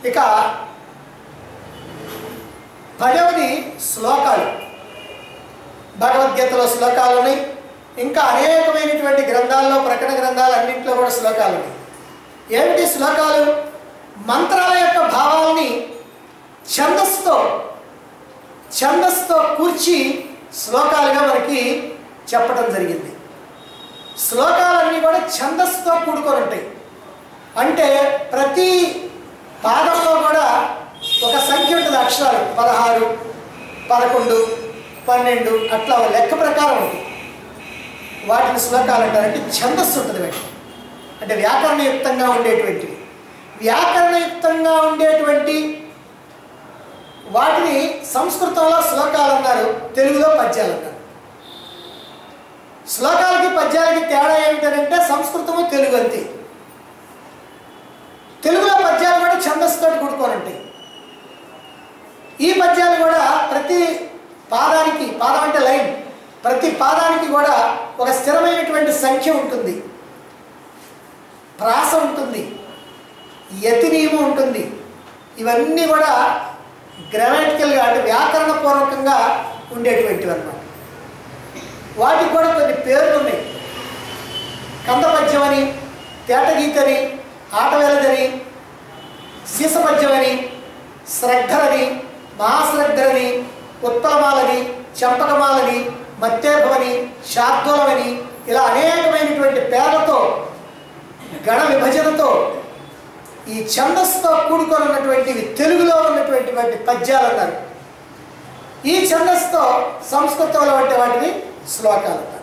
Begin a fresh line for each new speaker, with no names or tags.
ఇక పదవది శ్లోకాలు భగవద్గీతలో శ్లోకాలు ఉన్నాయి ఇంకా అనేకమైనటువంటి గ్రంథాల్లో ప్రకటన గ్రంథాలు అన్నింటిలో కూడా శ్లోకాలు ఉన్నాయి ఏమిటి శ్లోకాలు మంత్రాల యొక్క భావాల్ని ఛందస్సుతో ఛందస్సుతో కూర్చి శ్లోకాలుగా మనకి చెప్పడం జరిగింది శ్లోకాలన్నీ కూడా ఛందస్సుతో కూడుకొని ఉంటాయి అంటే ప్రతి పాదంలో కూడా ఒక సంఖ్య ఉంటుంది అక్షరాలు పదహారు పదకొండు పన్నెండు అట్లా ఒక లెక్క ప్రకారం ఉంటుంది వాటిని శ్లోకాలు అంటారు అంటే ఛందస్సు ఉంటుంది వాటి అంటే వ్యాకరణయుక్తంగా ఉండేటువంటివి వ్యాకరణయుక్తంగా ఉండేటువంటి వాటిని సంస్కృతంలో శ్లోకాలు అన్నారు తెలుగులో పద్యాలు అన్నారు శ్లోకాలకి పద్యాలకి తేడా ఏమిటంటే సంస్కృతము తెలుగు అంతే తెలుగులో పద్యాలు కూడా ఛందస్సుతో కూడుకొని ఉంటాయి ఈ పద్యాలు కూడా ప్రతి పాదానికి పాదం అంటే లైన్ ప్రతి పాదానికి కూడా ఒక స్థిరమైనటువంటి సంఖ్య ఉంటుంది ప్రాస ఉంటుంది యతి నియమం ఉంటుంది ఇవన్నీ కూడా గ్రామాటికల్గా అంటే వ్యాకరణపూర్వకంగా ఉండేటువంటివి అన్నమాట వాటికి కూడా కొన్ని పేర్లు ఉన్నాయి కందపద్యమని తేటగీతని ఆటవేలదని సీసపద్యమని శ్రద్ధలని మహాశ్రద్ధలని ఉత్పలమాలని చంపకమాలని మత్తేభమని శార్దూలమని ఇలా అనేకమైనటువంటి పేర్లతో గణ విభజనతో ఈ ఛందస్సుతో కూడుకొని ఉన్నటువంటివి తెలుగులో ఉన్నటువంటి పద్యాలు అన్నారు ఈ ఛందస్సుతో సంస్కృతంలో ఉంటే వాటిని శ్లోకాలు